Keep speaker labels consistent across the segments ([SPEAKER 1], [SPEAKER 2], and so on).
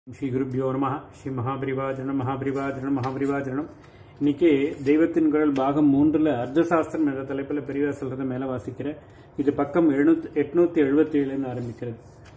[SPEAKER 1] ஸ்ரீ குருப்பியோ நம ஸ்ரீ மகாபரிவாஜனம் மகாபரிவாஜனம் மகாபரிவாஜனம் இன்னைக்கு தெய்வத்தின் குரல் பாகம் மூன்றுல அர்த்தசாஸ்திரம் என்ற தலைப்பில் பெரியவா சொல்றதை மேல வாசிக்கிறேன் இது பக்கம் எழுநூத்தி எட்நூத்தி எழுபத்தி ஏழுன்னு ஆரம்பிக்கிறது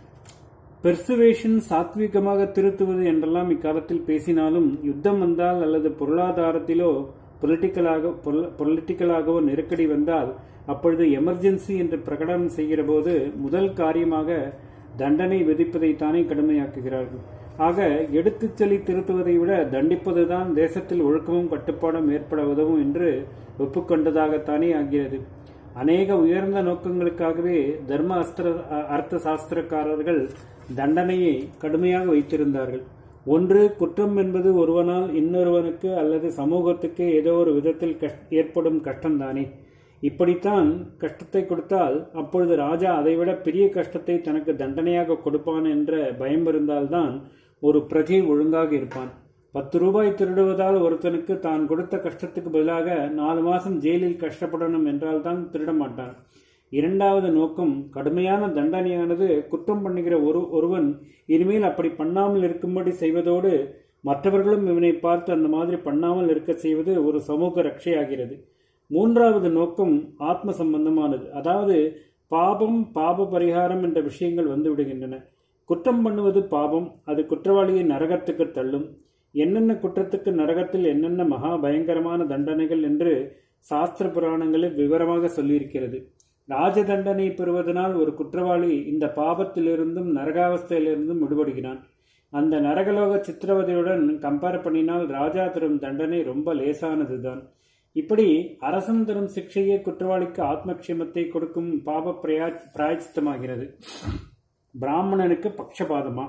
[SPEAKER 1] பெர்சுவேஷன் சாத்வீகமாக திருத்துவது என்றெல்லாம் இக்காலத்தில் பேசினாலும் யுத்தம் வந்தால் அல்லது பொருளாதாரத்திலோ பொலிட்டிக்கலாக பொலிட்டிக்கலாகவோ நெருக்கடி வந்தால் அப்பொழுது எமர்ஜென்சி என்று பிரகடனம் செய்கிற போது முதல் காரியமாக தண்டனை விதிப்பதைத்தானே கடுமையாக்குகிறார்கள் ஆக எடுத்துச் சொல்லி திருத்துவதை விட தண்டிப்பதுதான் தேசத்தில் ஒழுக்கமும் கட்டுப்பாடும் ஏற்பட உதவும் என்று ஒப்புக்கொண்டதாகத்தானே ஆகிறது அநேக உயர்ந்த நோக்கங்களுக்காகவே தர்ம அஸ்திர அர்த்த சாஸ்திரக்காரர்கள் தண்டனையை கடுமையாக வைத்திருந்தார்கள் ஒன்று குற்றம் என்பது ஒருவனால் இன்னொருவனுக்கு அல்லது சமூகத்துக்கு ஏதோ ஒரு விதத்தில் ஏற்படும் கஷ்டம்தானே இப்படித்தான் கஷ்டத்தை கொடுத்தால் அப்பொழுது ராஜா அதைவிட பெரிய கஷ்டத்தை தனக்கு தண்டனையாக கொடுப்பான் என்ற பயம் இருந்தால்தான் ஒரு பிரஜை ஒழுங்காக இருப்பான் பத்து ரூபாய் திருடுவதால் ஒருத்தனுக்கு தான் கொடுத்த கஷ்டத்துக்கு பதிலாக நாலு மாசம் ஜெயிலில் கஷ்டப்படணும் என்றால் தான் திருட மாட்டான் இரண்டாவது நோக்கம் கடுமையான தண்டனையானது குற்றம் பண்ணுகிற ஒரு ஒருவன் இனிமேல் அப்படி பண்ணாமல் இருக்கும்படி செய்வதோடு மற்றவர்களும் இவனை பார்த்து அந்த மாதிரி பண்ணாமல் இருக்க செய்வது ஒரு சமூக ரட்சையாகிறது மூன்றாவது நோக்கம் ஆத்ம சம்பந்தமானது அதாவது பாபம் பாப பரிகாரம் என்ற விஷயங்கள் வந்து விடுகின்றன குற்றம் பண்ணுவது பாபம் அது குற்றவாளியை நரகத்துக்கு தள்ளும் என்னென்ன குற்றத்துக்கு நரகத்தில் என்னென்ன மகா பயங்கரமான தண்டனைகள் என்று சாஸ்திர புராணங்களில் விவரமாக சொல்லியிருக்கிறது ராஜ தண்டனை பெறுவதனால் ஒரு குற்றவாளி இந்த பாபத்திலிருந்தும் நரகாவஸ்தையிலிருந்தும் விடுபடுகிறான் அந்த நரகலோக சித்திரவதையுடன் கம்பேர் பண்ணினால் ராஜா தரும் தண்டனை ரொம்ப லேசானதுதான் இப்படி அரசன் தரும் சிக்ஷையே குற்றவாளிக்கு ஆத்மக்ஷேமத்தை கொடுக்கும் பாப பிரயா பிராயச்சித்தமாகிறது பிராமணனுக்கு பக்ஷபாதமா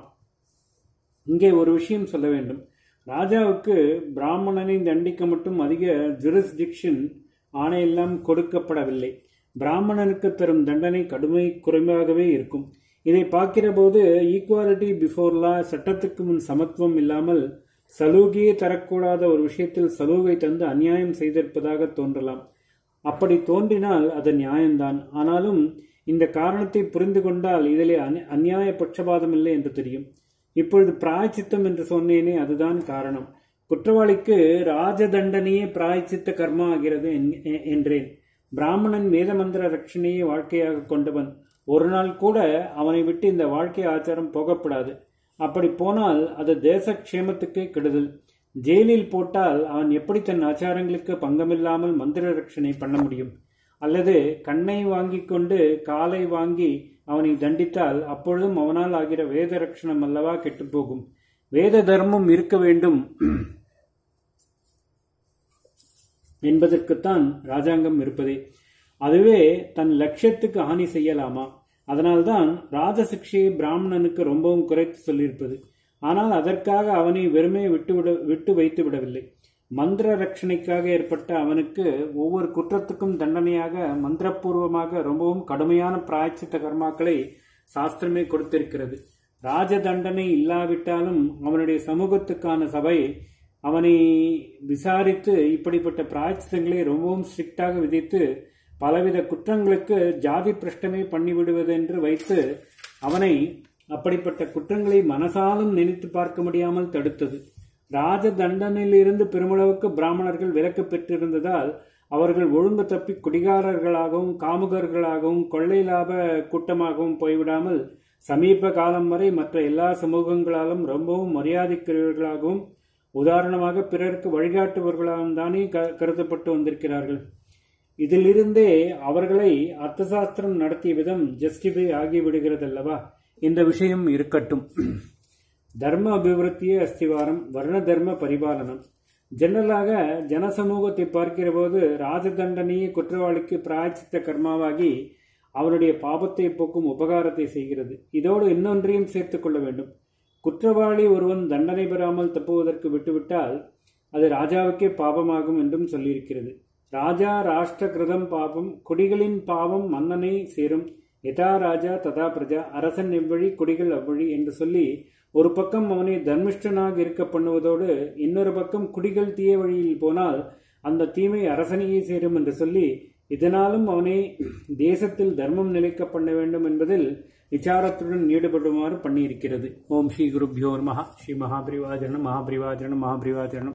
[SPEAKER 1] இங்கே ஒரு விஷயம் சொல்ல வேண்டும் ராஜாவுக்கு பிராமணனை தண்டிக்க மட்டும் அதிக ஜுரிஸ்டிக்ஷன் ஆணையெல்லாம் கொடுக்கப்படவில்லை பிராமணனுக்கு தரும் தண்டனை கடுமை குறைவாகவே இருக்கும் இதை பார்க்கிற போது ஈக்குவாலிட்டி பிஃபோர் லா சட்டத்துக்கு முன் சமத்துவம் இல்லாமல் சலுகையே தரக்கூடாத ஒரு விஷயத்தில் சலுகை தந்து அநியாயம் செய்திருப்பதாக தோன்றலாம் அப்படி தோன்றினால் அது நியாயம்தான் ஆனாலும் இந்த காரணத்தை புரிந்து கொண்டால் இதிலே அந்நியாய பட்சபாதம் இல்லை என்று தெரியும் இப்பொழுது பிராய்ச்சித்தம் என்று சொன்னேனே அதுதான் காரணம் குற்றவாளிக்கு ராஜ தண்டனையே பிராய்ச்சித்த கர்மா ஆகிறது என்றேன் பிராமணன் வேதமந்திர ரட்சணையை வாழ்க்கையாக கொண்டவன் ஒரு நாள் கூட அவனை விட்டு இந்த வாழ்க்கை ஆச்சாரம் போகப்படாது அப்படி போனால் அது தேச க்ஷேமத்துக்கே கெடுதல் ஜெயிலில் போட்டால் அவன் எப்படி தன் ஆச்சாரங்களுக்கு பங்கமில்லாமல் மந்திர ரட்சணை பண்ண முடியும் அல்லது கண்ணை வாங்கி கொண்டு காலை வாங்கி அவனை தண்டித்தால் அப்பொழுதும் அவனால் ஆகிற வேத ரட்சணம் அல்லவா கெட்டுப்போகும் வேத தர்மம் இருக்க வேண்டும் என்பதற்குத்தான் ராஜாங்கம் இருப்பதே அதுவே தன் லட்சியத்துக்கு ஹானி செய்யலாமா அதனால்தான் ராஜசிக்ஷையை பிராமணனுக்கு ரொம்பவும் குறைத்து சொல்லியிருப்பது ஆனால் அதற்காக அவனை வெறுமே விட்டுவிட விட்டு வைத்து விடவில்லை மந்திர ரட்சணைக்காக ஏற்பட்ட அவனுக்கு ஒவ்வொரு குற்றத்துக்கும் தண்டனையாக மந்திரபூர்வமாக ரொம்பவும் கடுமையான பிராய்ச்சித்த கர்மாக்களை சாஸ்திரமே கொடுத்திருக்கிறது ராஜ தண்டனை இல்லாவிட்டாலும் அவனுடைய சமூகத்துக்கான சபை அவனை விசாரித்து இப்படிப்பட்ட பிராய்ச்சித்தங்களை ரொம்பவும் ஸ்ட்ரிக்டாக விதித்து பலவித குற்றங்களுக்கு ஜாதி பிரஷ்டமே பண்ணிவிடுவது என்று வைத்து அவனை அப்படிப்பட்ட குற்றங்களை மனசாலும் நினைத்து பார்க்க முடியாமல் தடுத்தது ராஜ தண்டனையிலிருந்து பெருமளவுக்கு பிராமணர்கள் விலக்கு பெற்றிருந்ததால் அவர்கள் ஒழுங்கு தப்பி குடிகாரர்களாகவும் காமுகர்களாகவும் கொள்ளை லாப கூட்டமாகவும் போய்விடாமல் சமீப காலம் வரை மற்ற எல்லா சமூகங்களாலும் ரொம்பவும் மரியாதைக்குரியவர்களாகவும் உதாரணமாக பிறருக்கு வழிகாட்டுபவர்களாகவும் தானே கருதப்பட்டு வந்திருக்கிறார்கள் இதிலிருந்தே அவர்களை அர்த்தசாஸ்திரம் நடத்திய விதம் ஜஸ்டிஃபை ஆகிவிடுகிறதல்லவா இந்த விஷயம் இருக்கட்டும் தர்ம அபிவிருத்தியே அஸ்திவாரம் வர்ண தர்ம பரிபாலனம் ஜெனரலாக ஜனசமூகத்தை பார்க்கிற போது ராஜதண்டனையே குற்றவாளிக்கு பிராய்ச்சித்த கர்மாவாகி அவனுடைய பாபத்தை போக்கும் உபகாரத்தை செய்கிறது இதோடு இன்னொன்றையும் சேர்த்துக் கொள்ள வேண்டும் குற்றவாளி ஒருவன் தண்டனை பெறாமல் தப்புவதற்கு விட்டுவிட்டால் அது ராஜாவுக்கே பாபமாகும் என்றும் சொல்லியிருக்கிறது ராஜா ராஷ்டிர கிருதம் பாபம் குடிகளின் பாவம் மன்னனை சேரும் யதா ராஜா ததா பிரஜா அரசன் எவ்வழி குடிகள் அவ்வழி என்று சொல்லி ஒரு பக்கம் அவனை தர்மிஷ்டனாக இருக்க பண்ணுவதோடு இன்னொரு பக்கம் குடிகள் தீய வழியில் போனால் அந்த தீமை அரசனையே சேரும் என்று சொல்லி இதனாலும் அவனை தேசத்தில் தர்மம் நிலைக்க பண்ண வேண்டும் என்பதில் விசாரத்துடன் ஈடுபடுமாறு பண்ணியிருக்கிறது ஓம் ஸ்ரீ குருப்யோ நமஹ ஸ்ரீ மகாபிரிவாஜனம் மகாபிரிவாஜனம் மகாபிரிவாஜனம்